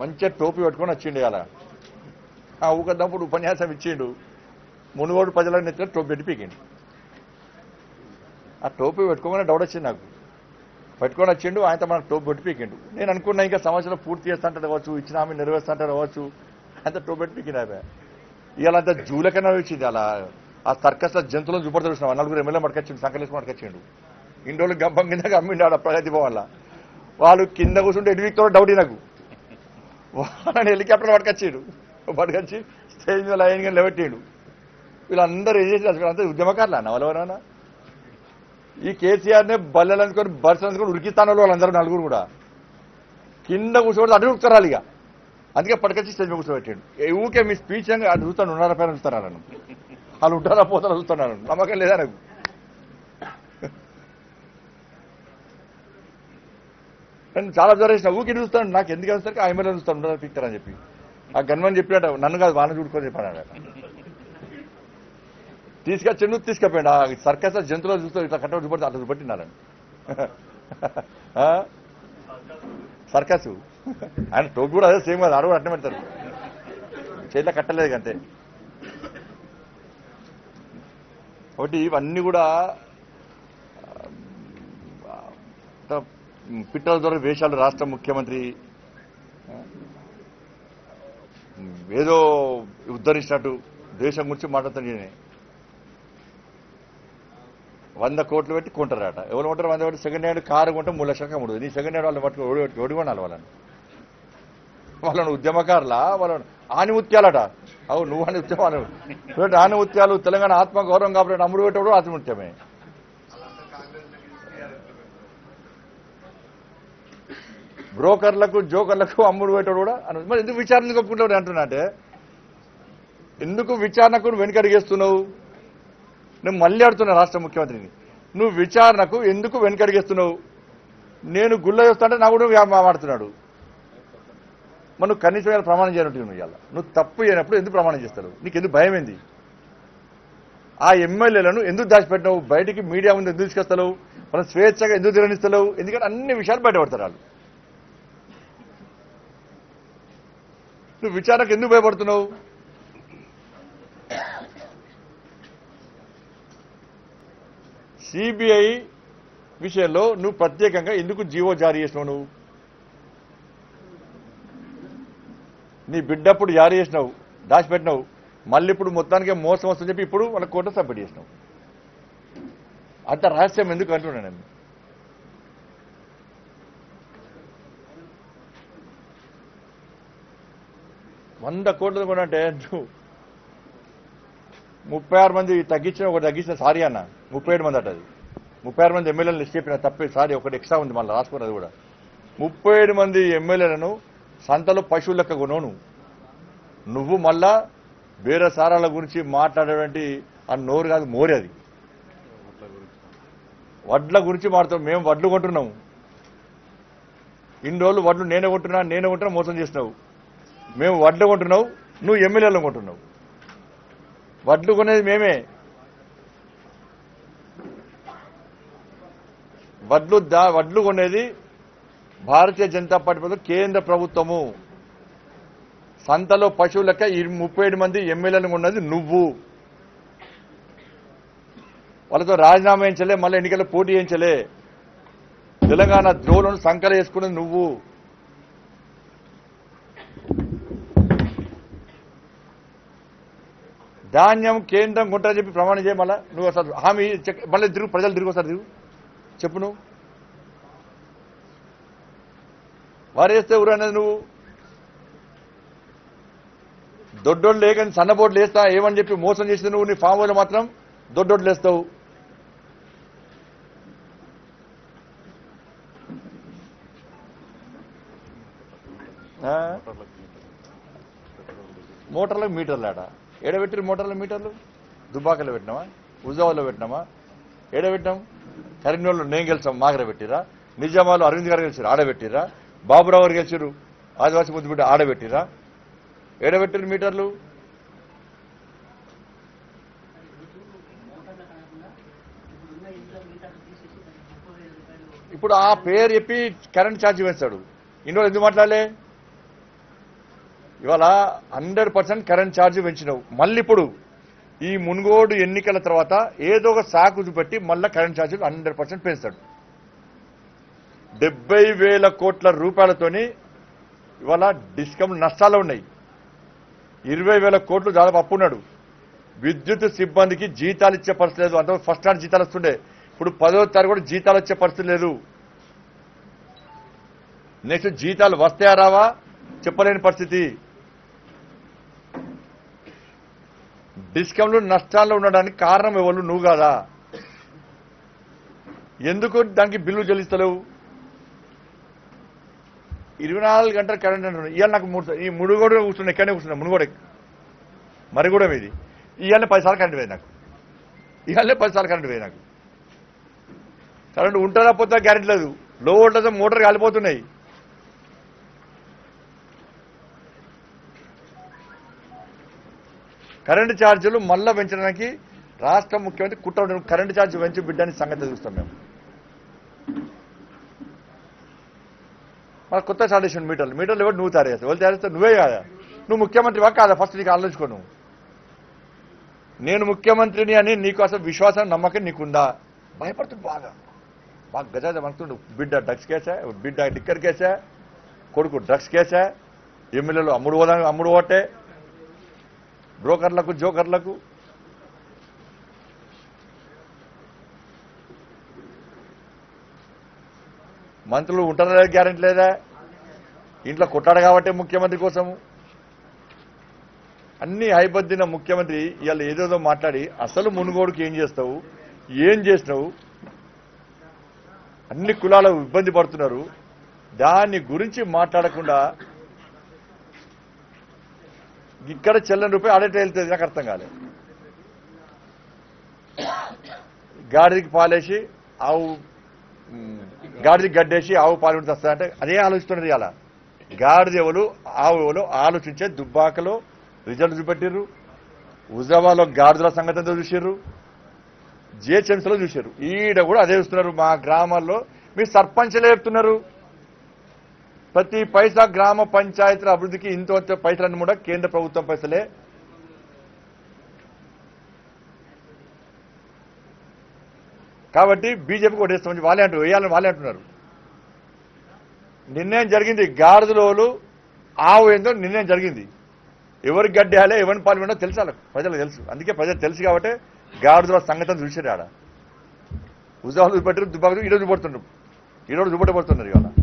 మంచిగా టోపీ పెట్టుకొని వచ్చిండు అలా ఆ ఊకన్నప్పుడు ఉపన్యాసం ఇచ్చిండు మునుగోడు ప్రజలకు నెత్తిన టోపీ పెట్టి పీకిండు ఆ టోపీ పెట్టుకోగానే డౌట్ వచ్చింది నాకు పెట్టుకొని వచ్చిండు ఆయనతో మనకు టోపీ పెట్టి పీకిండు నేను అనుకున్నా ఇంకా సంవత్సరం పూర్తి చేస్తాంటే కావచ్చు ఇచ్చిన హామీ నెరవేరుస్తాంటే కావచ్చు అంత టోపీ పెట్టి పీకిండు ఇవాళ అంతా జూలకన్నా వచ్చింది అలా ఆ సర్కస్ లో జంతువులను చూపడుతూ చూసినాం నలుగురు ఎమ్మెల్యే మడకొచ్చిండు సంకలేసి మడకొచ్చిండు ఇన్ని రోజులు గంపం కింద గమ్మిండు ఆడ ప్రగతి భవన్లో వాళ్ళు కింద కూర్చుంటే ఎడివిక్తో డౌట్ నాకు వాళ్ళని హెలికాప్టర్ పట్టుకొచ్చాడు పట్టుకొచ్చి స్టేజ్ మీద లైన్గా నిలబెట్టాడు వీళ్ళందరూ ఏం చేసి అంతా ఉద్యమకారులు అన్న వాళ్ళు ఎవరైనా ఈ కేసీఆర్నే బల్లెలు అనుకొని బస్సులు అనుకొని ఉరికిస్తాను వాళ్ళందరూ నలుగురు కూడా కింద కూర్చోబెడితే అటు ఉరుకుతారు ఇక అందుకే పట్టుకొచ్చి స్టేజ్ మీద కూర్చోబెట్టాడు ఏ ఊకే మీ స్పీచ్ అటు చూస్తాను ఉన్నారా పేరు చూస్తారా నన్ను వాళ్ళు ఉంటారా పోతారా చూస్తున్నాను నమ్మకం లేదా నాకు నేను చాలా జ్వరం వేసిన ఊకి చూస్తాను నాకు ఎందుకు వస్తారు ఆ ఎమ్మెల్యే చూస్తాను ఉండదు పిక్తారు అని చెప్పి ఆ గన్మని చెప్పినట్టు నన్ను కాదు వాళ్ళని చూడుకొని చెప్పాడు తీసుకొచ్చి నువ్వు తీసుకపోయాడు ఆ సర్కస్ జంతువులు చూస్తూ ఇట్లా కట్ట చూపడి అట్లా చూపెట్టినారని సర్కస్ ఆయన టోపీ కూడా అదే సేమ్ కదా అడుగు అట్నే పెడతారు చేతిలో కట్టలేదు అంతే ఒకటి ఇవన్నీ కూడా ఆ, పిట్టల ద్వారా వేషాలు రాష్ట్ర ముఖ్యమంత్రి ఆ, ఏదో ఉద్ధరించినట్టు దేశం గురించి మాట్లాడుతాను నేనే వంద కోట్లు పెట్టి కొంటారట ఎవరు కొంటారు వంద పెట్టి సెకండ్ హ్యాండ్ కారు కొంటే మూడు లక్షలకు అమ్ముడు నీ సెకండ్ హ్యాండ్ వాళ్ళని పట్టుకో ఓడి ఓడి కొనాలి వాళ్ళని వాళ్ళని ఉద్యమకారులా వాళ్ళని ఆనిముత్యాలట అవు నువ్వు అని ఉద్యమాలు చూడండి ఆనిముత్యాలు తెలంగాణ ఆత్మ గౌరవం కాబట్టి అమ్ముడు పెట్టడం ఆత్మహత్యమే బ్రోకర్లకు జోకర్లకు అమ్ముడు పెట్టాడు కూడా అను- మరి ఎందుకు విచారణ ఒప్పుకుంటాడు అంటున్నా అంటే ఎందుకు విచారణకు నువ్వు వెనకడిగేస్తున్నావు నేను మళ్ళీ అడుగుతున్నా రాష్ట్ర ముఖ్యమంత్రిని నువ్వు విచారణకు ఎందుకు వెనకడిగేస్తున్నావు నేను గుళ్ళ చేస్తాంటే నా కూడా వ్యా- మాట్లాడుతున్నాడు మరి నువ్వు కనీసం ఇవాళ ప్రమాణం చేయనట్టు నువ్వు ఇవాళ నువ్వు తప్పు చేయనప్పుడు ఎందుకు ప్రమాణం చేస్తావు నీకు ఎందుకు భయం ఏంది ఆ ఎమ్మెల్యేలను ఎందుకు దాచిపెట్టినావు బయటికి మీడియా ముందు ఎందుకు తీసుకొస్తావు మనం స్వేచ్ఛగా ఎందుకు తిరగనిస్తలేవు ఎందుకంటే అన్ని విషయాలు బయటపడతారు వాళ్ళు నువ్వు విచారణకు ఎందుకు భయపడుతున్నావు సిబిఐ విషయంలో నువ్వు ప్రత్యేకంగా ఎందుకు జీవో జారీ చేసినావు నువ్వు నీ బిడ్డప్పుడు జారీ చేసినావు దాచిపెట్టినావు మళ్ళీ ఇప్పుడు మొత్తానికి మోసం వస్తుందని చెప్పి ఇప్పుడు వాళ్ళ కోట సబ్మిట్ చేసినావు అంత రహస్యం ఎందుకు అంటున్నాను నేను వంద కోట్లు కూడా అంటే నువ్వు ముప్పై ఆరు మంది తగ్గించిన ఒకటి తగ్గించిన సారీ అన్న ముప్పై ఏడు మంది అట అది ముప్పై ఆరు మంది ఎమ్మెల్యేలు లిస్ట్ చెప్పిన తప్పే సారీ ఒకటి ఎక్స్ట్రా ఉంది మళ్ళీ రాసుకున్నది కూడా ముప్పై ఏడు మంది ఎమ్మెల్యేలను సంతలో పశువుల లెక్క కొనవు నువ్వు నువ్వు మళ్ళా వేరే సారాల గురించి మాట్లాడేటువంటి ఆ నోరు కాదు మోరి అది వడ్ల గురించి మాట్లాడుతాం మేము వడ్లు కొంటున్నాము ఇన్ని రోజులు వడ్లు నేనే కొంటున్నా నేనే కొంటున్నా మోసం చేసినావు మేము వడ్లు కొంటున్నావు నువ్వు ఎమ్మెల్యేలను కొంటున్నావు వడ్లు కొనేది మేమే వడ్లు దా వడ్లు కొనేది భారతీయ జనతా పార్టీ ప్రభుత్వం కేంద్ర ప్రభుత్వము సంతలో పశువుల లెక్క ఈ ముప్పై ఏడు మంది ఎమ్మెల్యేలు ఉన్నది నువ్వు వాళ్ళతో రాజీనామా చేయించలే మళ్ళీ ఎన్నికల్లో పోటీ చేయించలే తెలంగాణ ద్రోవులను సంకర వేసుకున్నది నువ్వు ధాన్యం కేంద్రం కొంటారని చెప్పి ప్రమాణం చేయ మళ్ళా నువ్వు అసలు హామీ చెక్- మళ్ళీ తిరుగు ప్రజలు తిరిగి వస్తారు తిరుగు చెప్పు నువ్వు వారు వేస్తే ఊరు అనేది నువ్వు దొడ్డోళ్ళు లేకని సన్నబోట్లు వేస్తా ఏమని చెప్పి మోసం చేసింది నువ్వు నీ ఫామ్ హౌస్లో మాత్రం దొడ్డోట్లు వేస్తావు ఆ? మోటార్లకు మీటర్లు ఆడ ఏడబెట్టిరు మోటార్ల మీటర్లు దుబ్బాకలో పెట్టినామా ఉజావాలో పెట్టినామా ఏడబెట్టాం కరీంనగర్లో నేను గెలిచాం మాగర పెట్టిరా నిజామాలో అరవింద్ గారు గెలిచారు ఆడబెట్టిరా బాబురావు గారు గెలిచారు ఆదివాసి ముద్దు బిడ్డ ఆడబెట్టిరా ఏడబెట్టిరు మీటర్లు ఇప్పుడు ఆ పేరు చెప్పి కరెంట్ ఛార్జ్ వేస్తాడు ఇన్ని రోజులు ఎందుకు మాట్లాడలే ఇవాళ హండ్రెడ్ పర్సెంట్ కరెంట్ ఛార్జ్ పెంచినావు మళ్ళీ ఇప్పుడు ఈ మునుగోడు ఎన్నికల తర్వాత ఏదో ఒక సాకు చూపెట్టి మళ్ళీ కరెంట్ ఛార్జీలు హండ్రెడ్ పర్సెంట్ పెంచుతాడు డెబ్బై వేల కోట్ల రూపాయలతోని ఇవాళ డిస్కమ్ నష్టాలు ఉన్నాయి ఇరవై వేల కోట్లు దాదాపు అప్పున్నాడు విద్యుత్ సిబ్బందికి జీతాలు ఇచ్చే పరిస్థితి లేదు అంత ఫస్ట్ హ్యాండ్ జీతాలు వస్తుండే ఇప్పుడు పదో తారీఖు కూడా జీతాలు వచ్చే పరిస్థితి లేదు నెక్స్ట్ జీతాలు వస్తాయా రావా చెప్పలేని పరిస్థితి డిస్కమ్లు నష్టాల్లో ఉండడానికి కారణం ఎవరు నువ్వు కాదా ఎందుకు దానికి బిల్లు చెల్లిస్తలేవు ఇరవై నాలుగు గంటల కరెంట్ అంటున్నాడు ఇవాళ నాకు మూడు ఈ మునుగోడు కూర్చున్నా ఇక్కడనే కూర్చున్నా మునుగోడ మరి కూడా మీది ఇవాళ పదిసార్లు కరెంట్ పోయింది నాకు ఇవాళ పదిసార్లు కరెంట్ పోయింది నాకు కరెంట్ ఉంటుందా పోతా గ్యారెంటీ లేదు లో వోల్టేజ్ మోటార్ కాలిపోతున్నాయి కరెంటు ఛార్జీలు మళ్ళా పెంచడానికి రాష్ట్ర ముఖ్యమంత్రి కుట్ర ఉండి కరెంటు ఛార్జ్ పెంచి బిడ్డని సంగతి చూస్తాం మేము మన కొత్త స్టార్ట్ చేసిన మీటర్లు మీటర్లు ఎవరు నువ్వు తయారు చేస్తావు వాళ్ళు తయారు చేస్తావు నువ్వే కాదా నువ్వు ముఖ్యమంత్రివా కాదా ఫస్ట్ నీకు ఆలోచించుకో నువ్వు నేను ముఖ్యమంత్రిని అని నీకు అసలు విశ్వాసం నమ్మకం నీకుందా భయపడుతుంది బాగా బాగా గజాజ మనకుండు బిడ్డ డ్రగ్స్ కేసా బిడ్డ లిక్కర్ కేసా కొడుకు డ్రగ్స్ కేసా ఎమ్మెల్యేలు అమ్ముడు పోదా అమ్ముడు ఓటే బ్రోకర్లకు జోకర్లకు మంత్రులు ఉంటారా గ్యారెంటీ లేదా ఇంట్లో కొట్టాడు కాబట్టి ముఖ్యమంత్రి కోసము అన్ని హైబద్దిన ముఖ్యమంత్రి ఇవాళ ఏదేదో మాట్లాడి అసలు మునుగోడుకి ఏం చేస్తావు ఏం చేసినావు అన్ని కులాలు ఇబ్బంది పడుతున్నారు దాని గురించి మాట్లాడకుండా ఇక్కడ చెల్లని రూపాయి ఆడేట వెళ్తుంది నాకు అర్థం కాలేదు గాడిదికి పాలేసి ఆవు ఉమ్, గాడిదికి గడ్డేసి ఆవు పాలు ఉంటే వస్తుందంటే అదే ఆలోచిస్తున్నది అలా గాడిద ఎవరు ఆవు ఎవరు ఆలోచించే దుబ్బాకలో రిజల్ట్ చూపెట్టిర్రు హుజాబాలో గాడిదల సంగతి ఎంతో చూసిర్రు జిహెచ్ఎంసీలో చూశారు ఈడ కూడా అదే చూస్తున్నారు మా గ్రామాల్లో మీ సర్పంచ్లే చెప్తున్నారు ప్రతి పైసా గ్రామ పంచాయతీల అభివృద్ధికి ఇంత పైసలన్నీ కూడా కేంద్ర ప్రభుత్వం పైసలే కాబట్టి బీజేపీకి ఓటేస్తామని వాళ్ళే అంటారు వేయాలని వాళ్ళే అంటున్నారు నిర్ణయం జరిగింది గాడిదలోలు ఆవు ఏందో నిర్ణయం జరిగింది ఎవరికి గడ్డేయాలి ఎవరిని పాల్గొనో తెలుసు వాళ్ళకు ప్రజలకు తెలుసు అందుకే ప్రజలు తెలుసు కాబట్టి గాడిదల సంగతి చూసారు ఆడ ఉజాలు చూపెట్టారు దుబ్బాకు ఈరోజు చూపడుతున్నారు ఈరోజు చూపట్టబడుతున్నారు ఇవాళ